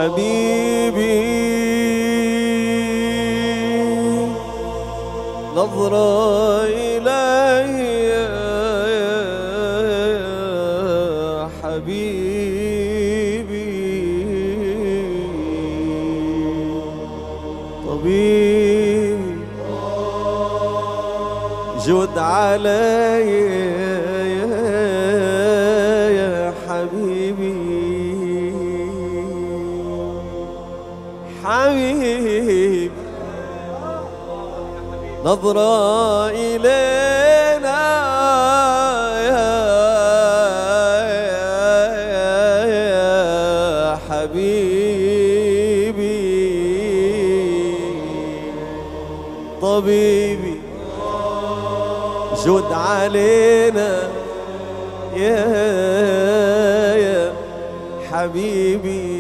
حبيبي نظرة إلي يا حبيبي طبيبي جود علي يا حبيبي حبيبي نظرة إلينا يا, يا حبيبي طبيبي جود علينا يا يا حبيبي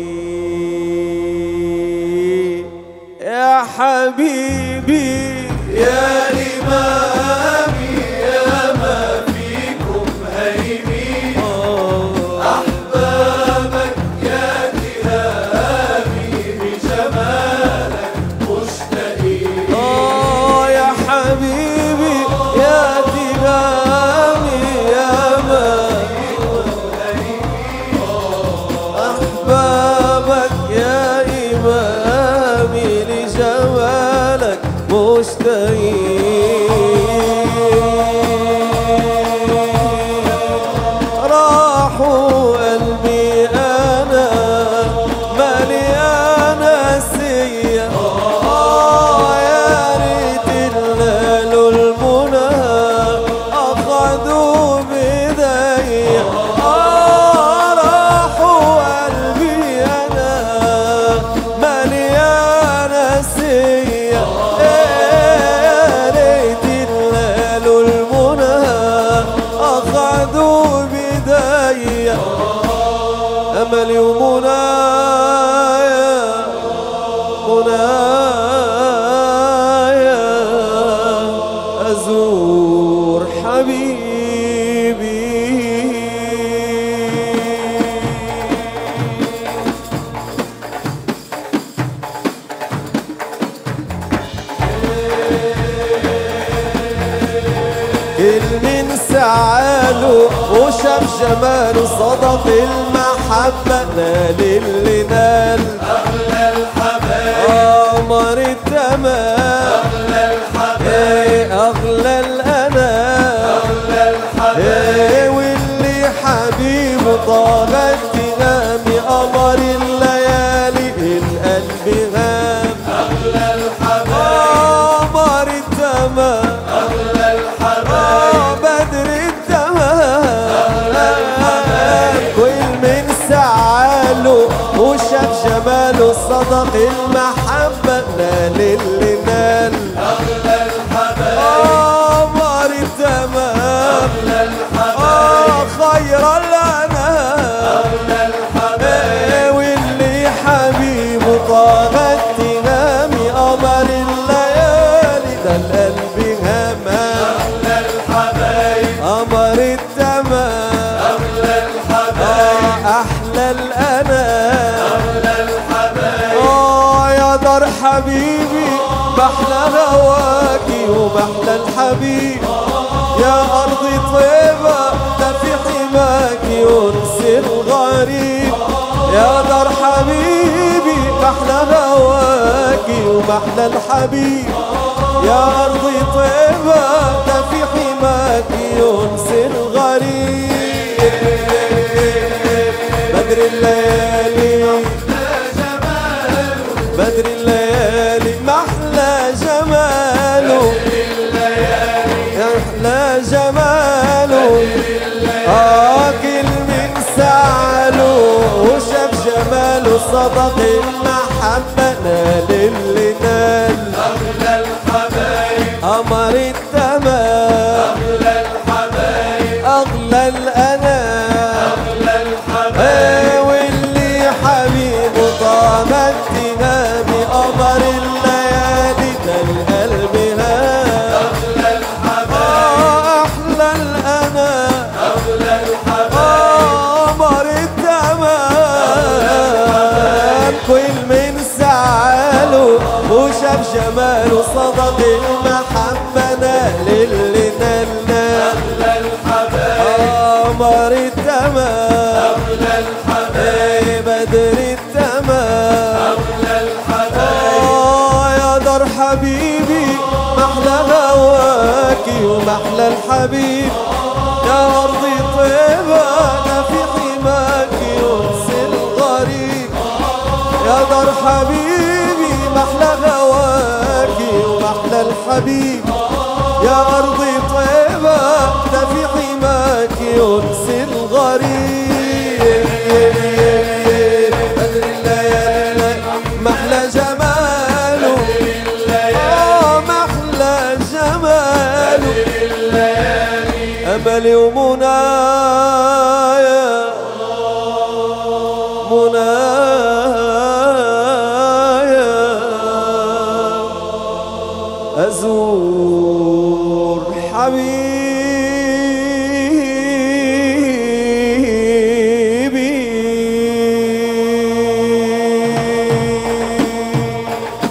يا حبيبي يا إمامي يا ما فيكم هيمين أحبابك يا تهامي بجمالك مشتاقين آه يا حبيبي يا تمامي يا ما أحبابك يا إمامي لجمالك مشتاقين راحوا قلبي أنا مليانة سيا آه يا ريت الليل المنى أخذوا بيدي آه راحوا قلبي أنا مليانة سيا يا ريت الليل المنى أخذوا بيدي أملي ومنايا منايا أزور حبيبي كل من سعاله وشاف جماله صدق المحبة نال اللي نال أغلى الحبايب قمر التمام أغلى الحبايب إيه أغلى الأنام أغلى الحبايب إيه واللي حبيبه طالت تنامي قمر الليالي القلب غام أغلى الحبايب قمر التمام أغلى الحبايب آه بدر التمام كل من سعاله وشاف جماله صدق المحبة نال اللي نال أغلى الحبايب قمر التمام أغلى الحبايب آه خير الأنام أغلى الحبايب إيه واللي حبيبه طابت تنامي قمر الليالي ده القلب همان أغلى الحبايب قمر التمام أغلى الحبايب آه أحلى الأنام أغلى الحبايب آه يا دار حبيبي محلى هواكي ومحلى الحبيب يا أرضي طيبة ده في حماك ينسي الغريب يا دار حبيبي محلى هواكي ومحلى الحبيب يا أرضي طيبة ده في حماك ينسي الغريب بدر الليالي بدر الليالي محلى جماله محلى جماله آه كل من سعاله وشاف جماله صدق المحبة نال اللي نال أغلى الحبايب قمر التمام أغلى الحبايب أغلى الأنام أغلى الحبايب إيه واللي حبيبه طامت تنامي قمر الليالي ده القلب هام أغلى الحبايب آه أحلى الأنام أغلى الحبايب قمر التمام المحبة نال اللي نالنا أغلى الحبايب قمر التمام أغلى الحبايب إيه بدر التمام أغلى الحبايب آه يا دار حبيبي محلى هواكي ومحلى الحبيب يا أرضي طيبة أنا في حماكي ينسي الغريب يا دار حبيبي محلى هواكي ومحلى الحبيب يا أرضي طيبة أنا في حماكي ينسي الغريب بدر الليالي محلى جماله آه محلى جماله أملي ومنايا منايا أزور حبيبي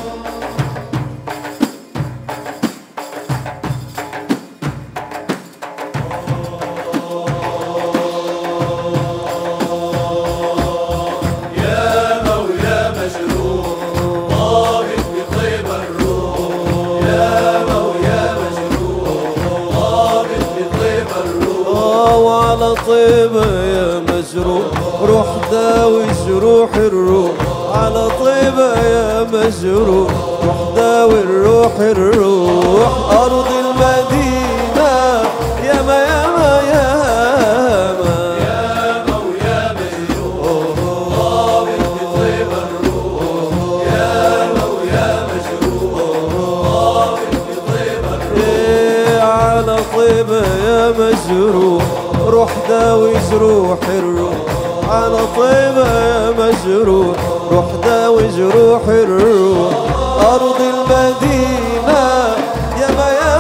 يا مويا مجروح ضابط بطيب الروح يا مويا مجروح ضابط بطيب الروح آه وعلى طيبة يا مجروح روح داوي جروح الروح على طيبة يا مجروح روح داوي الروح الروح أرض المدينة يا ما يا ما يا ما يا مويا مجروح ضابط بطيب الروح يا مويا مجروح ضابط بطيب الروح إيه على طيبة يا مجروح روح داوي جروح الروح على طيبة يا مجروح روح داوي جروح الروح أرض المدينة يا ما يا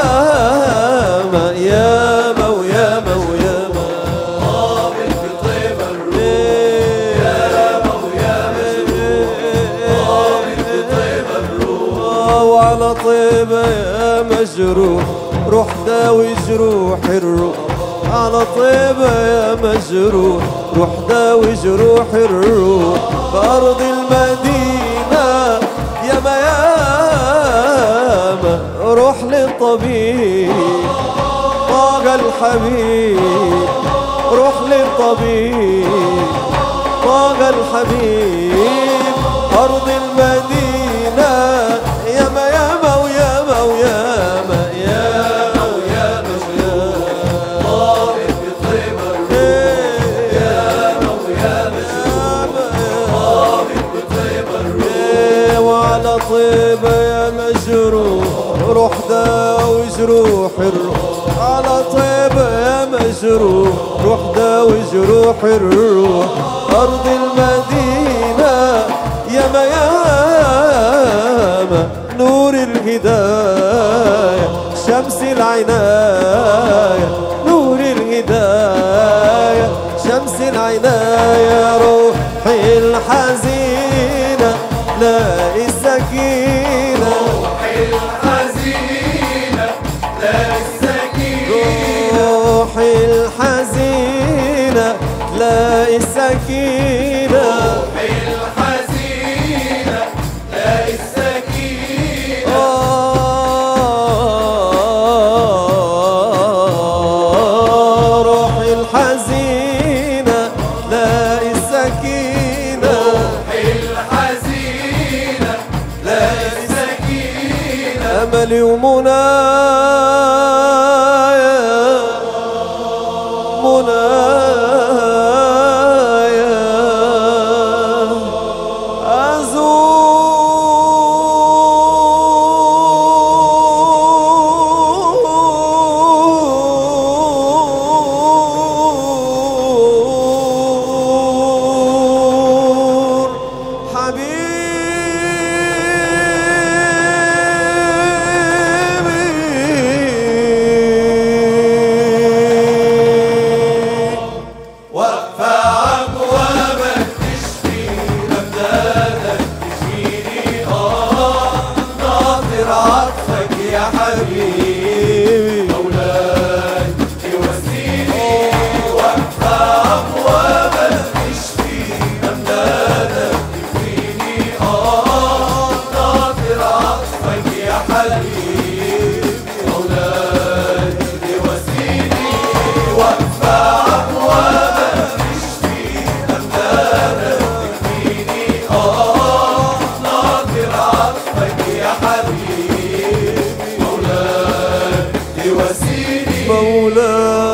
ما يا ما ويا ما ويا ما ضابط بطيب الروح إيه يا مويا مجروح ضابط بطيب الروح آه، وعلى طيبة يا مجروح روح داوي جروح الروح على طيبة يا مجروح روح داوي جروح الروح بأرض المدينة يا ما يا ما روح للطبيب طاق الحبيب روح للطبيب طاق الحبيب أرض المدينة يا ما يا ما ويا ما ويا ما يا ما ويا ما ضابط بطيب الروح يا مويا مجروح ما ضابط بطيب الروح إيه وعلى طيبة يا مجروح روح داوي جروح الروح على طيبة يا مجروح روح داوي جروح الروح أرض المدينة يا ما يا ما نور الهداية شمس العناية نور الهداية شمس العناية روحي الحزينة لاقي السكينة الحزينة لا السكينة روحي الحزينة تلاقي السكينة الحزينة لا السكينة آه يا